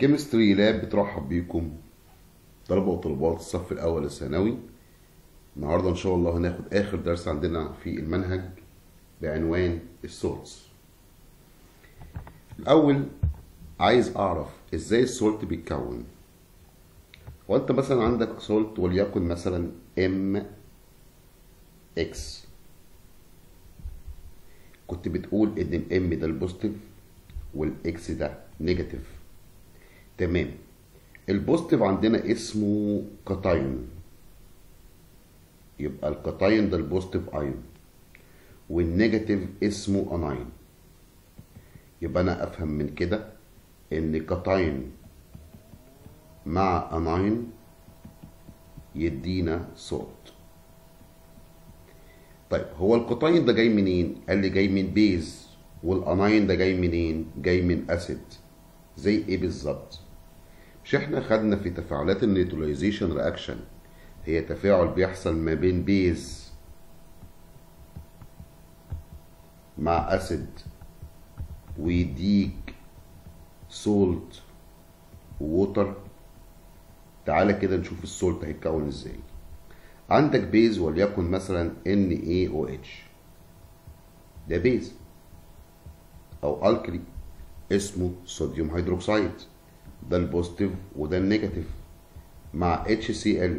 كيمستري لاب بترحب بيكم طلبة وطلبات الصف الأول الثانوي النهاردة إن شاء الله هناخد آخر درس عندنا في المنهج بعنوان السولتس الأول عايز أعرف إزاي السولت بيتكون وأنت مثلا عندك سولت وليكن مثلا ام اكس كنت بتقول ان الام ده البوزيتيف والاكس ده نيجاتيف تمام البوزيتيف عندنا اسمه كاتايون يبقى الكاتايون ده البوزيتيف ايون والنيجاتيف اسمه اناين يبقى انا افهم من كده ان كاتايون مع اناين يدينا صوت طيب هو الكوتاين ده جاي منين؟ قال لي جاي من بيز والاناين ده جاي منين؟ جاي من اسيد زي ايه بالظبط؟ مش احنا خدنا في تفاعلات النيوتراليزيشن رياكشن هي تفاعل بيحصل ما بين بيز مع اسيد ويديك سولت ووتر تعالى كده نشوف السولت هيتكون ازاي عندك بيز وليكن مثلا NaOH ده بيز او الكلي اسمه صوديوم هيدروكسيد ده البوزيتيف وده النيجاتيف مع HCl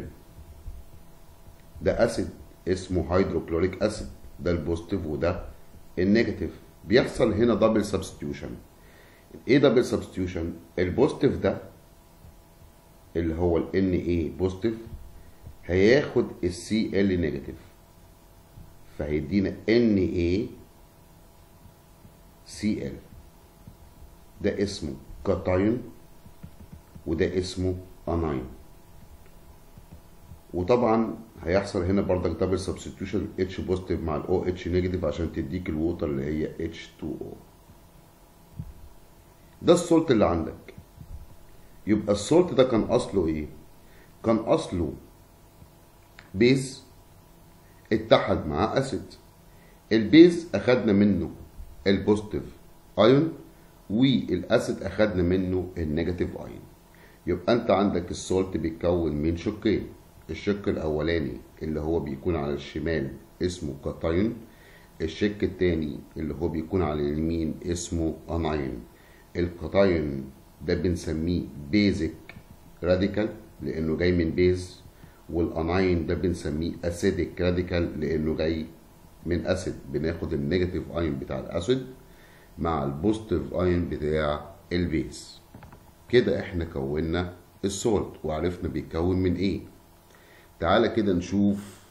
ده اسيد اسمه هيدروكلوريك اسيد ده البوزيتيف وده النيجاتيف بيحصل هنا دبل سبستيوشن ايه دبل سبستيوشن البوزيتيف ده اللي هو ال Na بوزيتيف هياخد السي ال نيجاتيف فهيدينا ان اي سي ال ده اسمه كاتايون وده اسمه اناين وطبعا هيحصل هنا بردك دبل سبستيوشن اتش بوزيتيف مع الاو اتش نيجاتيف عشان تديك الووتر اللي هي اتش 2 او ده السولت اللي عندك يبقى السولت ده كان اصله ايه كان اصله بيز اتحد مع اسيد البيز اخدنا منه البوزيتيف ايون والاسيد اخدنا منه النيجاتيف ايون يبقى انت عندك السولت بيتكون من شقين الشق الاولاني اللي هو بيكون على الشمال اسمه كاتايون الشق الثاني اللي هو بيكون على اليمين اسمه انايون الكاتايون ده بنسميه بيزك راديكال لانه جاي من بيز والاناين ده بنسميه اسيدك راديكال لانه جاي من اسيد بناخد النيجاتيف ايون بتاع الاسيد مع البوزيتيف ايون بتاع البيز كده احنا كونا السولت وعرفنا بيتكون من ايه تعالى كده نشوف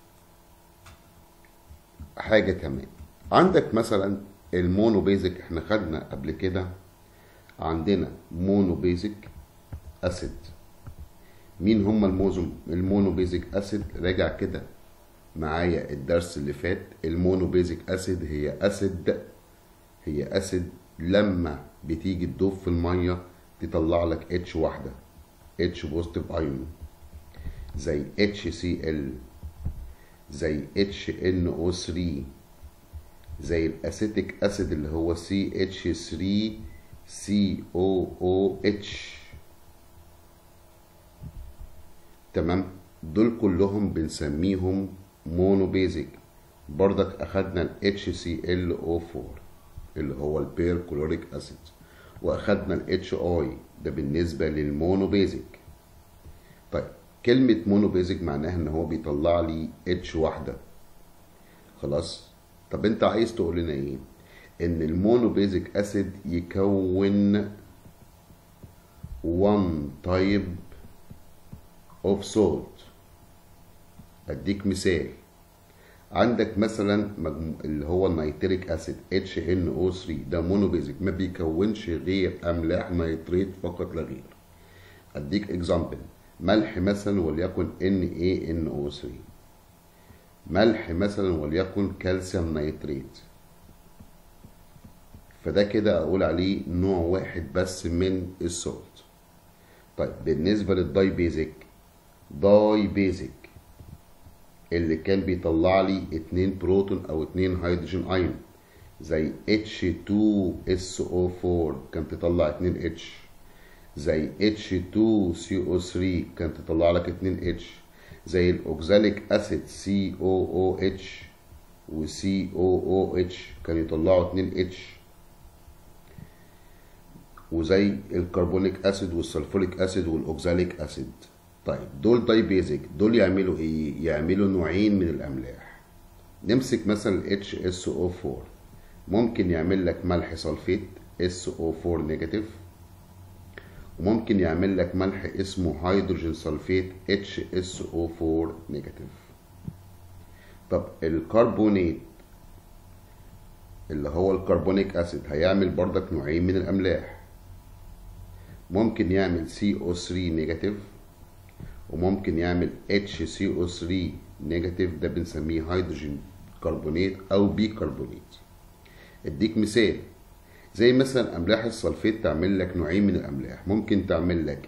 حاجة كمان عندك مثلا المونو بيزك احنا خدنا قبل كده عندنا مونو بيزك اسيد مين هم الموزم المونو بيزك اسيد راجع كده معايا الدرس اللي فات المونو بيزك اسيد هي اسيد هي اسيد لما بتيجي تدوب في الميه تطلع لك اتش واحده اتش بوزيتيف ايون زي اتش سي ال زي اتش ان او 3 زي الاسيتيك اسيد اللي هو سي اتش 3 سي او او اتش تمام دول كلهم بنسميهم مونو بيزك بردك اخدنا ال HClO4 اللي هو البير كلوريك اسيد واخدنا ال HI ده بالنسبة للمونو بيزك طيب كلمة مونو بيزك معناها ان هو بيطلع لي H واحدة خلاص طب انت عايز تقول لنا ايه ان المونو بيزك اسيد يكون one type of salt اديك مثال عندك مثلا مجمو... اللي هو النيتريك اسيد HNO3 ده مونوبيزك ما بيكونش غير املاح نيتريت فقط لا غير اديك اكزامبل ملح مثلا وليكن NaNO3 ملح مثلا وليكن كالسيوم نيتريت فده كده اقول عليه نوع واحد بس من السولت طيب بالنسبه للداي بيزك داي بيزك اللي كان بيطلع لي اتنين بروتون او اتنين هيدروجين ايون زي H2SO4 كان تطلع اتنين H زي H2CO3 كانت تطلع لك 2 H زي الاوكزاليك اسيد COOH و COOH كان يطلعوا 2 H وزي الكربونيك اسيد والسلفوريك اسيد والاوكزاليك اسيد طيب دول داي بيزك دول يعملوا ايه يعملوا نوعين من الاملاح نمسك مثلا HSO4 ممكن يعمل لك ملح سلفيت SO4 نيجاتيف وممكن يعمل لك ملح اسمه هيدروجين سلفيت HSO4 نيجاتيف طب الكربونيت اللي هو الكربونيك اسيد هيعمل بردك نوعين من الاملاح ممكن يعمل CO3 نيجاتيف وممكن يعمل HCO3 نيجاتيف ده بنسميه هيدروجين كربونيت او بيكربونيت اديك مثال زي مثلا املاح السلفيت تعمل لك نوعين من الاملاح ممكن تعمل لك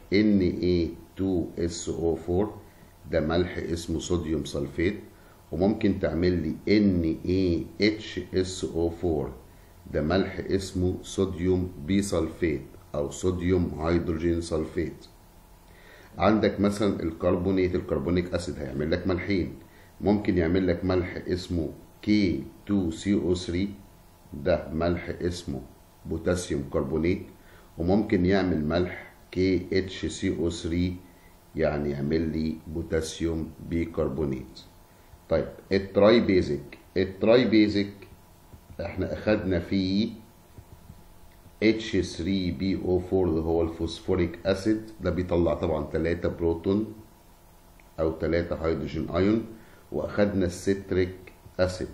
Na2SO4 ده ملح اسمه صوديوم سلفيت وممكن تعمل لي NaHSO4 ده ملح اسمه صوديوم بيسلفيت او صوديوم هيدروجين سلفيت عندك مثلا الكربونيت الكربونيك اسيد هيعمل لك ملحين ممكن يعمل لك ملح اسمه K2CO3 ده ملح اسمه بوتاسيوم كربونيت وممكن يعمل ملح KHCO3 يعني يعمل لي بوتاسيوم بيكربونيت طيب التراي بيزك التراي بيزك احنا اخدنا فيه H3BO4 اللي هو الفوسفوريك اسيد ده بيطلع طبعا 3 بروتون او 3 هيدروجين ايون واخدنا الستريك اسيد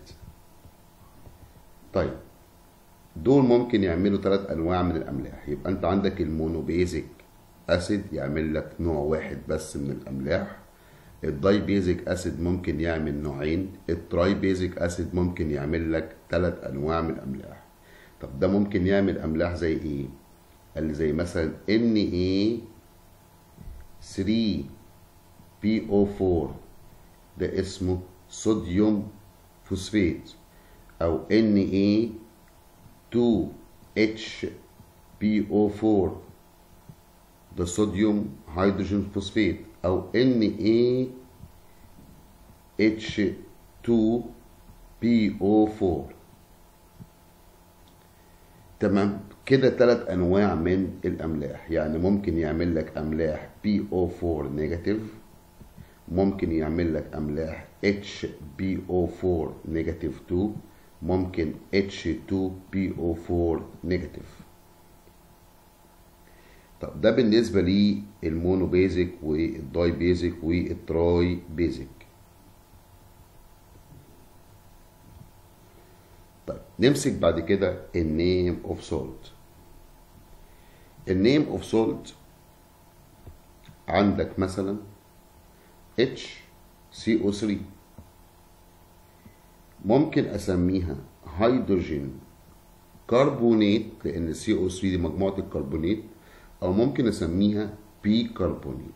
طيب دول ممكن يعملوا ثلاث انواع من الاملاح يبقى انت عندك المونوبيزك اسيد يعمل لك نوع واحد بس من الاملاح الداي بيزك اسيد ممكن يعمل نوعين التراي بيزك اسيد ممكن يعمل لك ثلاث انواع من الاملاح طب ده ممكن يعمل املاح زي ايه قال لي زي مثلا Na3PO4 ده اسمه صوديوم فوسفات او Na2HPO4 ده صوديوم هيدروجين فوسفات او NaH2PO4 تمام كده ثلاث انواع من الاملاح يعني ممكن يعمل لك املاح PO4 نيجاتيف ممكن يعمل لك املاح HBO4 نيجاتيف 2 ممكن H2PO4 نيجاتيف طب ده بالنسبة للمونو بيزك والداي بيزك والتراي بيزك طيب نمسك بعد كده النيم اوف سولت النيم اوف سولت عندك مثلا HCO3 ممكن اسميها هيدروجين كربونيت لان CO3 دي مجموعة الكربونات او ممكن اسميها بيكربونيت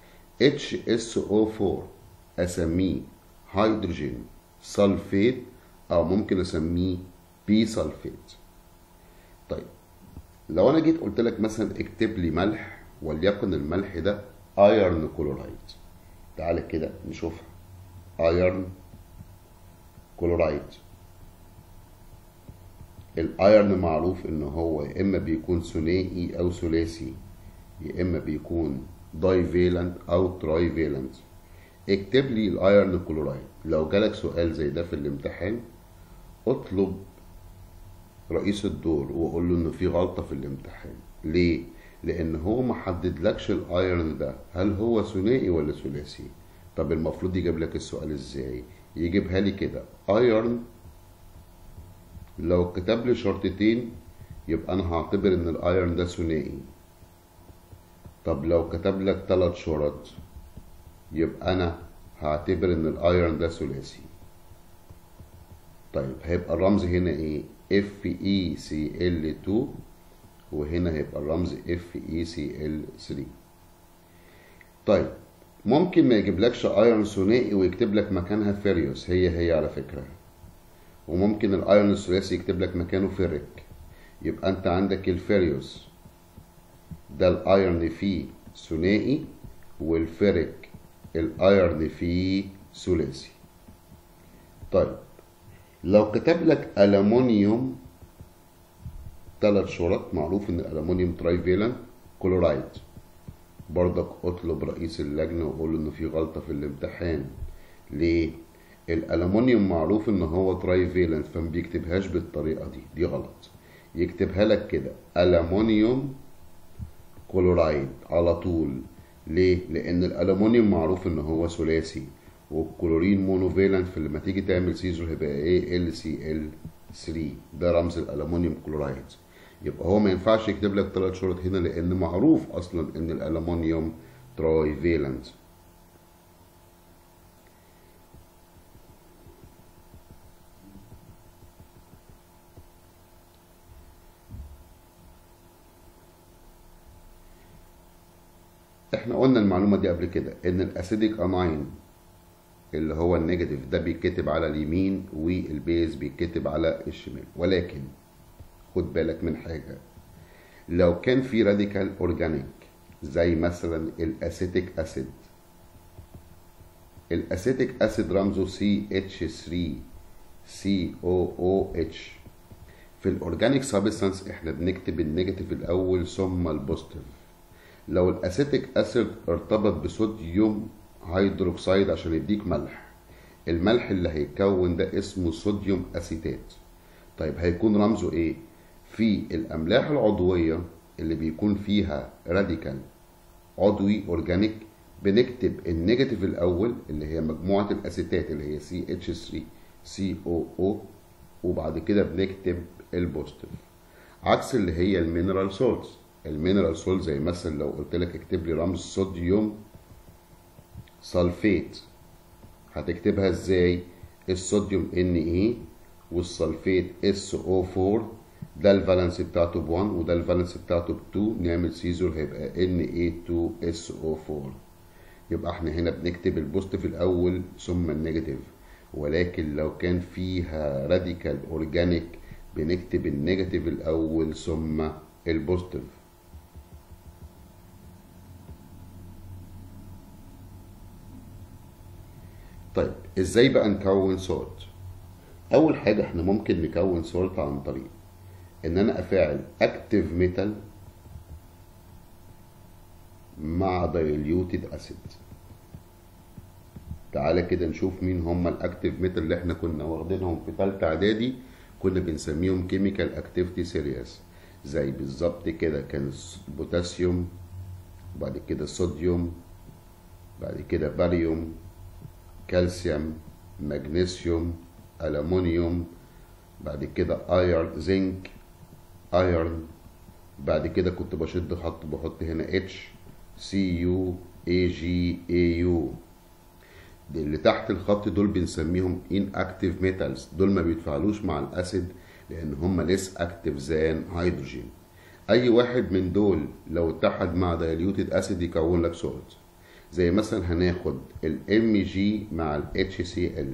HSO4 اسميه هيدروجين سلفيت او ممكن اسميه بي سلفيت طيب لو انا جيت قلت لك مثلا اكتب لي ملح وليكن الملح ده ايرن كلورايد تعالى كده نشوفها ايرن كلورايد الايرن معروف ان هو يا اما بيكون ثنائي او ثلاثي يا اما بيكون داي فيلنت او تراي فيلنت اكتب لي الايرن كلورايد لو جالك سؤال زي ده في الامتحان اطلب رئيس الدور وقول له انه في غلطه في الامتحان ليه لان هو ما حددلكش الايرن ده هل هو ثنائي ولا ثلاثي طب المفروض يجيب لك السؤال ازاي يجيبها لي كده ايرن لو كتب لي شرطتين يبقى انا هعتبر ان الايرن ده ثنائي طب لو كتب لك ثلاث شرط يبقى انا هعتبر ان الايرن ده ثلاثي طيب هيبقى الرمز هنا ايه FeCl2 وهنا هيبقى الرمز FeCl3 طيب ممكن ما يجيبلكش ايرون ثنائي ويكتب لك مكانها فيريوس هي هي على فكره وممكن الايرون الثلاثي يكتب لك مكانه فيريك يبقى انت عندك الفيريوس ده الايرن فيه ثنائي والفرك الايرن فيه ثلاثي طيب لو كتب لك ألمونيوم ثلاث شرط معروف ان الألمونيوم ترايفيلنت كلورايد برضك اطلب رئيس اللجنة وقول له انه في غلطة في الامتحان ليه؟ الألمونيوم معروف ان هو ترايفيلنت فما بيكتبهاش بالطريقة دي دي غلط يكتبها لك كده ألمونيوم كلورايد على طول ليه؟ لأن الألمونيوم معروف ان هو ثلاثي والكلورين مونوفيلنت فلما تيجي تعمل سيزر هيبقى ايه ال سي ال 3 ده رمز الالومنيوم كلورايد يبقى هو ما ينفعش يكتب لك ثلاث شروط هنا لان معروف اصلا ان الالومنيوم تراي فيلنت احنا قلنا المعلومه دي قبل كده ان الاسيديك اماين اللي هو النيجاتيف ده بيتكتب على اليمين والبيز بيتكتب على الشمال ولكن خد بالك من حاجة لو كان في راديكال اورجانيك زي مثلا الاسيتيك اسيد الاسيتيك اسيد رمزه CH3 COOH في الاورجانيك سبستانس احنا بنكتب النيجاتيف الاول ثم البوزيتيف لو الاسيتيك اسيد ارتبط بصوديوم هيدروكسيد عشان يديك ملح الملح اللي هيتكون ده اسمه صوديوم اسيتات طيب هيكون رمزه ايه في الاملاح العضويه اللي بيكون فيها راديكال عضوي اورجانيك بنكتب النيجاتيف الاول اللي هي مجموعه الاسيتات اللي هي CH3 COO وبعد كده بنكتب البوزيتيف عكس اللي هي المينرال سولز المينرال سولز زي مثلا لو قلت لك اكتب لي رمز صوديوم سلفيت هتكتبها ازاي الصوديوم Na والسلفيت SO4 ده الفالنس بتاعته ب1 وده الفالنس بتاعته ب2 نعمل سيزور هيبقى Na2SO4 يبقى احنا هنا بنكتب البوزيتيف الاول ثم النيجاتيف ولكن لو كان فيها راديكال اورجانيك بنكتب النيجاتيف الاول ثم البوزيتيف طيب ازاي بقى نكون سولت اول حاجه احنا ممكن نكون سولت عن طريق ان انا افاعل اكتيف ميتال مع دايليوتد اسيد تعالى كده نشوف مين هم الاكتيف ميتال اللي احنا كنا واخدينهم في ثالثه اعدادي كنا بنسميهم كيميكال اكتيفيتي سيريس زي بالظبط كده كان بوتاسيوم بعد كده صوديوم بعد كده باريوم كالسيوم مغنيسيوم ألمونيوم بعد كده ايرن زنك ايرن بعد كده كنت بشد خط بحط هنا اتش سي يو اي جي اي يو اللي تحت الخط دول بنسميهم ان اكتيف ميتالز دول ما بيتفاعلوش مع الاسيد لان هم ليس اكتيف زان هيدروجين اي واحد من دول لو اتحد مع دايليوتد اسيد يكون لك سولت زي مثلا هناخد ال Mg مع ال HCl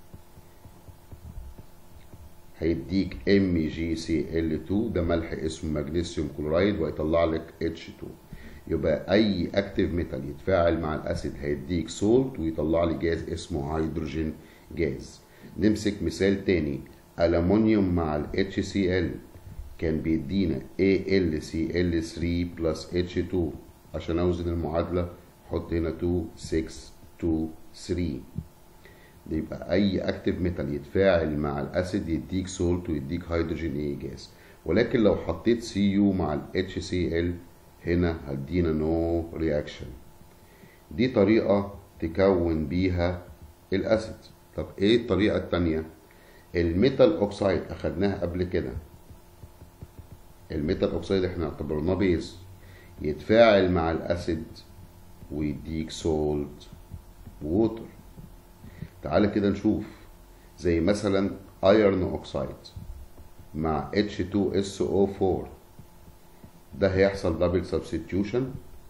هيديك MgCl2 ده ملح اسمه مغنيسيوم كلورايد ويطلع لك H2 يبقى اي اكتيف ميتال يتفاعل مع الاسيد هيديك سولت ويطلع لي جاز اسمه هيدروجين جاز نمسك مثال تاني ألمونيوم مع ال HCl كان بيدينا AlCl3 بلس H2 عشان اوزن المعادله حط هنا 2 6 2 3 يبقى اي اكتيف ميتال يتفاعل مع الاسيد يديك سولت ويديك هيدروجين اي جاز ولكن لو حطيت سي يو مع ال HCl هنا هدينا نو رياكشن دي طريقة تكون بيها الاسيد طب ايه الطريقة التانية الميتال اوكسايد اخدناها قبل كده الميتال اوكسايد احنا اعتبرناه بيز يتفاعل مع الاسيد ويديك سولت ووتر تعالى كده نشوف زي مثلا ايرن اوكسايد مع H2SO4 ده هيحصل دبل سبستيوشن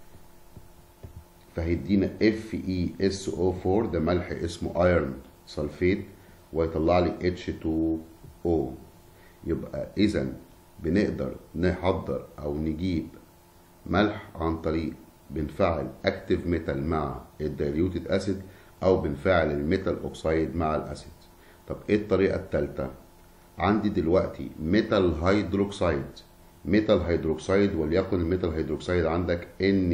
فهيدينا FeSO4 ده ملح اسمه ايرن سلفيت ويطلع لي H2O يبقى اذا بنقدر نحضر او نجيب ملح عن طريق بنفعل اكتيف ميتال مع الدايليوتد اسيد او بنفعل الميتال اوكسايد مع الاسيد طب ايه الطريقه الثالثه عندي دلوقتي ميتال هيدروكسايد ميتال هيدروكسايد وليكن الميتال هيدروكسايد عندك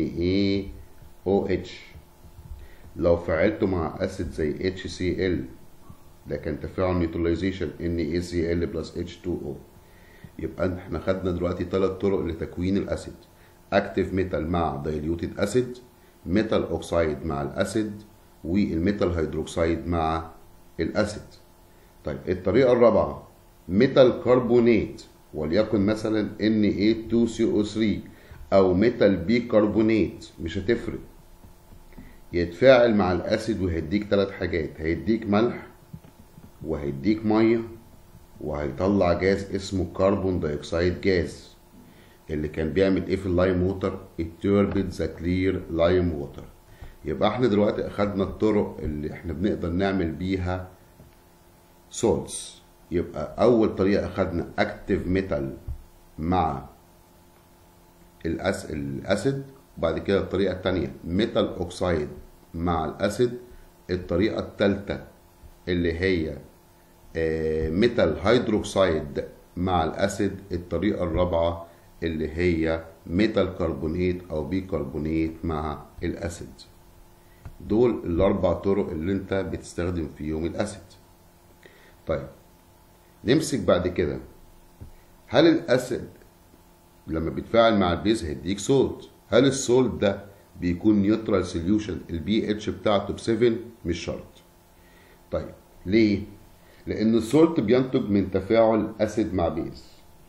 NaOH لو فعلته مع اسيد زي HCl ده كان تفاعل نيوتراليزيشن NaCl بلس H2O يبقى احنا خدنا دلوقتي ثلاث طرق لتكوين الاسيد اكتيف ميتال مع دايليوتد اسيد ميتال اوكسايد مع الاسيد والميتال هيدروكسايد مع الاسيد طيب الطريقه الرابعه ميتال كربونات وليكن مثلا Na2CO3 او ميتال بيكربونات مش هتفرق يتفاعل مع الاسيد وهيديك ثلاث حاجات هيديك ملح وهيديك ميه وهيطلع جاز اسمه كربون دايوكسيد جاز اللي كان بيعمل ايه في اللايم ووتر التوربد ذا كلير لايم ووتر يبقى احنا دلوقتي اخدنا الطرق اللي احنا بنقدر نعمل بيها سولتس يبقى اول طريقه اخدنا اكتيف ميتال مع الأس... الاسيد وبعد كده الطريقه الثانيه ميتال اوكسايد مع الاسيد الطريقه الثالثه اللي هي ميتال هيدروكسايد مع الاسيد الطريقه الرابعه اللي هي ميتال كربونات او بيكربونات مع الاسيد دول الاربع طرق اللي انت بتستخدم فيهم الاسيد طيب نمسك بعد كده هل الاسيد لما بيتفاعل مع البيز هيديك سولت هل السولت ده بيكون نيوترال سوليوشن البي اتش بتاعته ب 7 مش شرط طيب ليه لان السولت بينتج من تفاعل اسيد مع بيز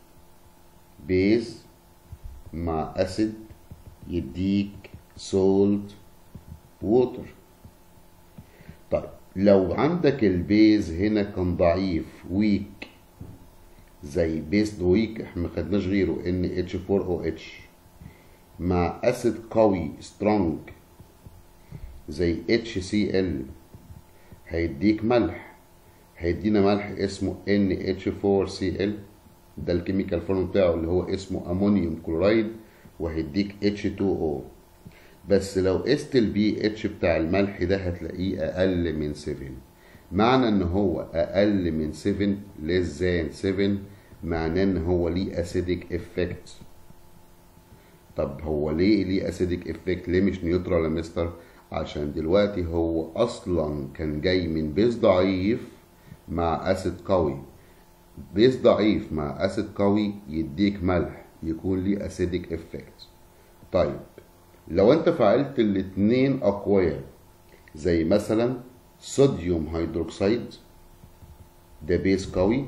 بيز مع اسيد يديك سولت ووتر طيب لو عندك البيز هنا كان ضعيف ويك زي بيز ويك احنا ما خدناش غيره ان اتش 4 او اتش مع اسيد قوي سترونج زي اتش سي ال هيديك ملح هيدينا ملح اسمه NH4Cl ده الكيميكال فورم بتاعه اللي هو اسمه امونيوم كلورايد وهيديك H2O بس لو قست البي اتش بتاع الملح ده هتلاقيه اقل من 7 معنى ان هو اقل من 7 less than 7 معناه ان هو ليه اسيدك افكت طب هو ليه ليه اسيدك افكت ليه مش نيوترال يا مستر عشان دلوقتي هو اصلا كان جاي من بيز ضعيف مع اسيد قوي بيز ضعيف مع اسيد قوي يديك ملح يكون ليه اسيدك افكت طيب لو انت فعلت الاتنين اقوياء زي مثلا صوديوم هيدروكسيد ده بيز قوي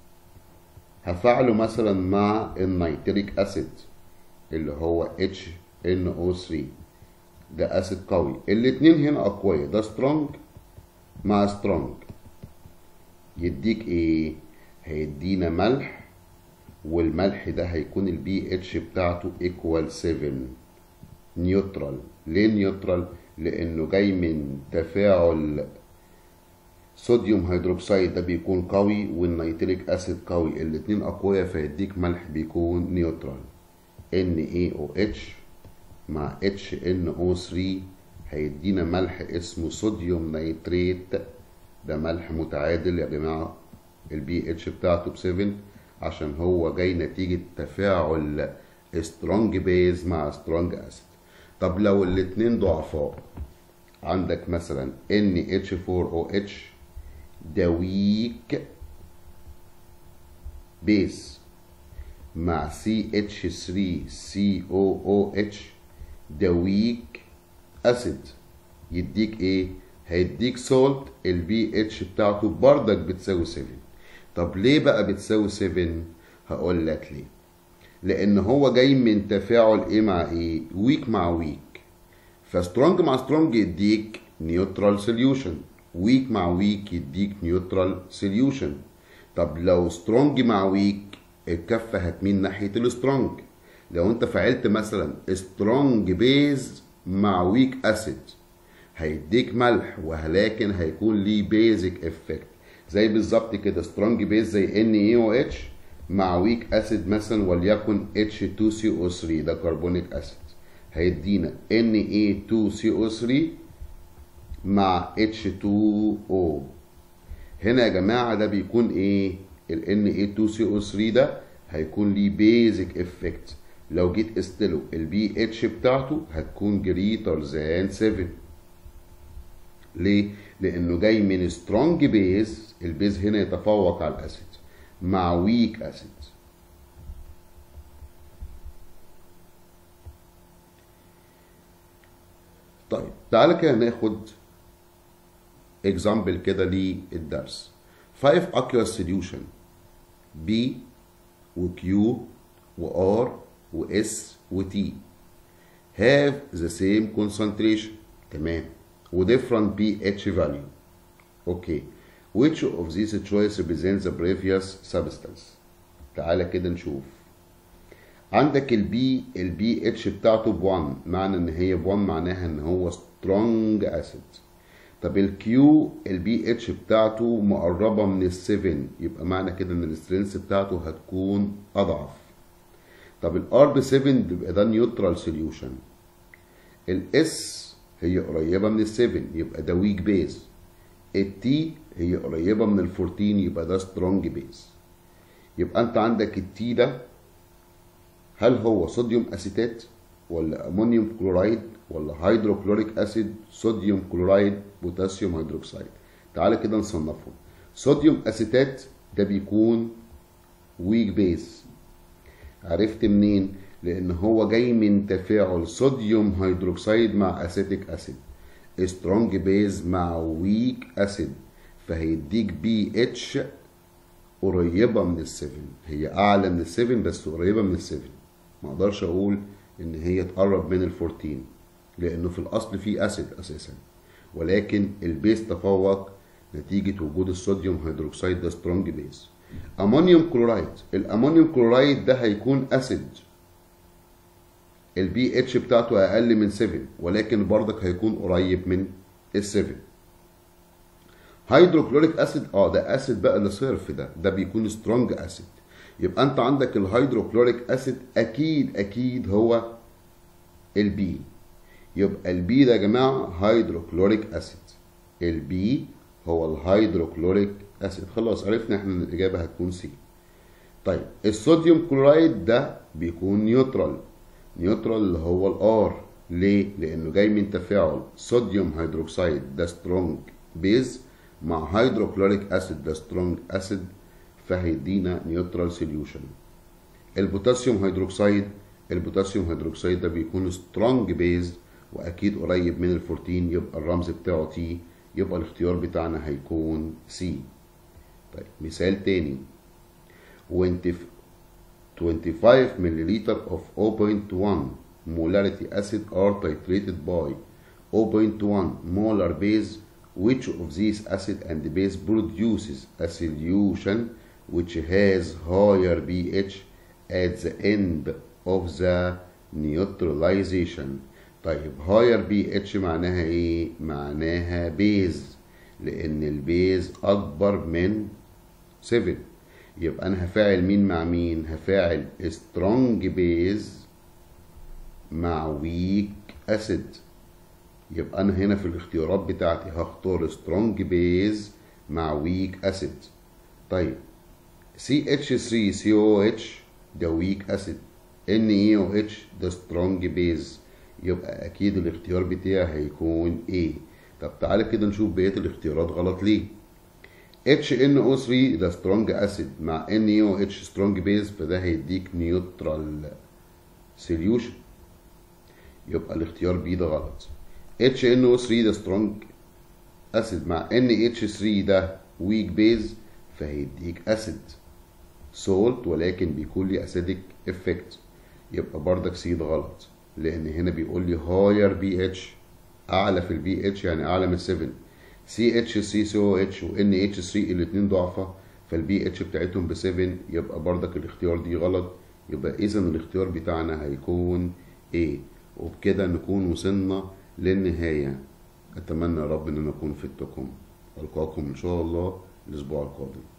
هفعله مثلا مع النيتريك اسيد اللي هو HNO3 ده اسيد قوي الاتنين هنا اقوياء ده سترونج مع سترونج يديك ايه هيدينا ملح والملح ده هيكون البي اتش بتاعته ايكوال 7 نيوترال ليه نيوترال لانه جاي من تفاعل صوديوم هيدروكسيد ده بيكون قوي والنيتريك اسيد قوي الاتنين اقوياء فيديك ملح بيكون نيوترال NaOH مع HNO3 هيدينا ملح اسمه صوديوم نيتريت ده ملح متعادل يا جماعة البي اتش بتاعته ب 7 عشان هو جاي نتيجة تفاعل سترونج بيز مع سترونج اسيد طب لو الاتنين ضعفاء عندك مثلا NH4OH ده ويك بيز مع CH3COOH ده ويك اسيد يديك ايه هيديك سولت البي اتش بتاعته بردك بتساوي 7 طب ليه بقى بتساوي 7 هقول لك ليه لان هو جاي من تفاعل ايه مع ايه ويك مع ويك فسترونج مع سترونج يديك نيوترال سوليوشن ويك مع ويك يديك نيوترال سوليوشن طب لو سترونج مع ويك الكفه هتميل ناحيه السترونج لو انت فعلت مثلا سترونج بيز مع ويك اسيد هيديك ملح ولكن هيكون ليه بيزك افكت زي بالظبط كده سترونج بيز زي ان اي او اتش مع ويك اسيد مثلا وليكن H2CO3 ده كربونيك اسيد هيدينا Na2CO3 مع H2O هنا يا جماعة ده بيكون ايه ال Na2CO3 ده هيكون ليه بيزك افكت لو جيت استله البي اتش بتاعته هتكون جريتر ذان 7 ليه؟ لانه جاي من سترونج بيز البيز هنا يتفوق على الاسيد مع ويك اسيد طيب تعالى كده ناخد اكزامبل كده للدرس 5 aqueous solution B و Q و R و S و T have the same concentration تمام و different pH value okay which of these choice represents the previous substance تعالى كده نشوف عندك البي البي اتش بتاعته ب 1 معنى ان هي ب 1 معناها ان هو سترونج اسيد طب الكيو البي اتش بتاعته مقربه من ال 7 يبقى معنى كده ان السترينث بتاعته هتكون اضعف طب الار ب 7 يبقى ده نيوترال سوليوشن الاس هي قريبه من ال 7 يبقى ده ويك بيز التي هي قريبه من ال 14 يبقى ده سترونج بيز يبقى انت عندك التي ده هل هو صوديوم اسيتات ولا امونيوم كلورايد ولا هيدروكلوريك اسيد صوديوم كلورايد بوتاسيوم هيدروكسيد تعالى كده نصنفهم صوديوم اسيتات ده بيكون ويك بيز عرفت منين لان هو جاي من تفاعل صوديوم هيدروكسيد مع اسيتيك اسيد سترونج بيز مع ويك اسيد فهيديك بي اتش قريبه من السفن هي اعلى من السفن بس قريبه من السفن ما اقدرش اقول ان هي تقرب من ال 14 لانه في الاصل في اسيد اساسا ولكن البيز تفوق نتيجه وجود الصوديوم هيدروكسيد ده سترونج بيز امونيوم كلورايد الامونيوم كلورايد ده هيكون اسيد البي اتش بتاعته اقل من 7 ولكن برضك هيكون قريب من ال 7 هيدروكلوريك اسيد اه ده اسيد بقى اللي صرف ده ده بيكون سترونج اسيد يبقى انت عندك الهيدروكلوريك اسيد اكيد اكيد هو البي يبقى البي ده يا جماعه هيدروكلوريك اسيد البي هو الهيدروكلوريك اسيد خلاص عرفنا احنا ان الاجابه هتكون سي طيب الصوديوم كلورايد ده بيكون نيوترال نيوترال اللي هو الار ليه لانه جاي من تفاعل صوديوم هيدروكسيد ده سترونج بيز مع هيدروكلوريك اسيد ده سترونج اسيد فهيدينا نيوترال سوليوشن البوتاسيوم هيدروكسيد البوتاسيوم هيدروكسيد ده بيكون سترونج بيز واكيد قريب من ال 14 يبقى الرمز بتاعه تي يبقى الاختيار بتاعنا هيكون سي طيب مثال تاني وانت في 25 milliliter of 0.1 molarity acid are titrated by 0.1 molar base which of these acid and base produces a solution which has higher pH at the end of the neutralization طيب higher pH معناها ايه معناها بيز لان البيز اكبر من 7 يبقى انا هفاعل مين مع مين هفاعل strong بيز مع ويك اسيد يبقى انا هنا في الاختيارات بتاعتي هختار strong بيز مع ويك اسيد طيب CH3COH ده ويك اسيد NaOH ده strong بيز يبقى اكيد الاختيار بتاعي هيكون A طب تعالى كده نشوف بقيه الاختيارات غلط ليه HNO3 ده سترونج اسيد مع NaOH سترونج بيز فده هيديك نيوترال سوليوشن يبقى الاختيار بي ده غلط HNO3 ده سترونج اسيد مع NH3 ده ويك بيز فهيديك اسيد سولت ولكن بيكون لي اسيدك افكت يبقى بردك سي ده غلط لان هنا بيقول لي هاير بي اتش اعلى في البي اتش يعني اعلى من 7 سي اتش سي سي او اتش وان اتش 3 الاثنين ضعفه فالبي اتش بتاعتهم ب 7 يبقى بردك الاختيار دي غلط يبقى اذا الاختيار بتاعنا هيكون ايه وبكده نكون وصلنا للنهايه اتمنى يا رب ان انا اكون فدتكم القاكم ان شاء الله الاسبوع القادم